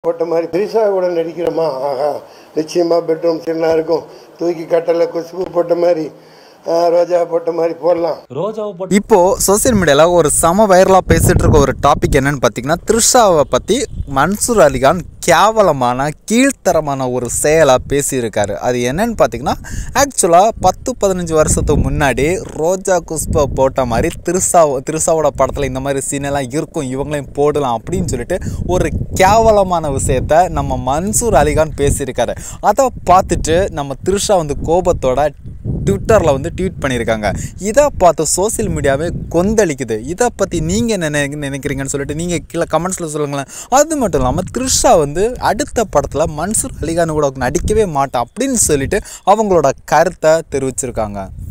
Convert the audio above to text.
போட்ட மாதிரி திரிசா கூட நடிக்கிறோமா ஆஹா நிச்சயமாக பெட்ரூம் சீனாக இருக்கும் தூக்கி கட்டலை குசுப்பு போட்ட மாதிரி ஆ, ரோஜா போட்ட மாதிரி போடலாம் ரோஜாவை போட்டு இப்போ சோஷியல் மீடியாவில் ஒரு சம வைரலாக பேசிட்டு இருக்க ஒரு டாபிக் என்னன்னு பார்த்தீங்கன்னா த்ரிஷாவை பற்றி மன்சூர் அலிகான் கேவலமான கீழ்த்தரமான ஒரு செயலாக பேசியிருக்காரு அது என்னன்னு பார்த்தீங்கன்னா ஆக்சுவலாக பத்து பதினஞ்சு வருஷத்துக்கு முன்னாடி ரோஜா குஷ்பா போட்ட மாதிரி திருசா திருசாவோட படத்தில் இந்த மாதிரி சீனெல்லாம் இருக்கும் இவங்களையும் போடலாம் அப்படின்னு சொல்லிட்டு ஒரு கேவலமான விஷயத்த நம்ம மன்சூர் அலிகான் பேசியிருக்காரு அதை பார்த்துட்டு நம்ம த்ரிஷா வந்து கோபத்தோட ட்விட்டரில் வந்து ட்வீட் பண்ணியிருக்காங்க இதை பார்த்து சோஷியல் மீடியாவே கொந்தளிக்குது இதை பற்றி நீங்கள் என்ன நினை- நினைக்கிறீங்கன்னு சொல்லிட்டு நீங்கள் கீழே கமெண்ட்ஸில் சொல்லுங்களேன் அது மட்டும் இல்லாமல் த்ரிஷா வந்து அடுத்த படத்தில் மன்சூர் அலிகான் கூட நடிக்கவே மாட்டான் அப்படின்னு சொல்லிட்டு அவங்களோட கருத்தை தெரிவிச்சிருக்காங்க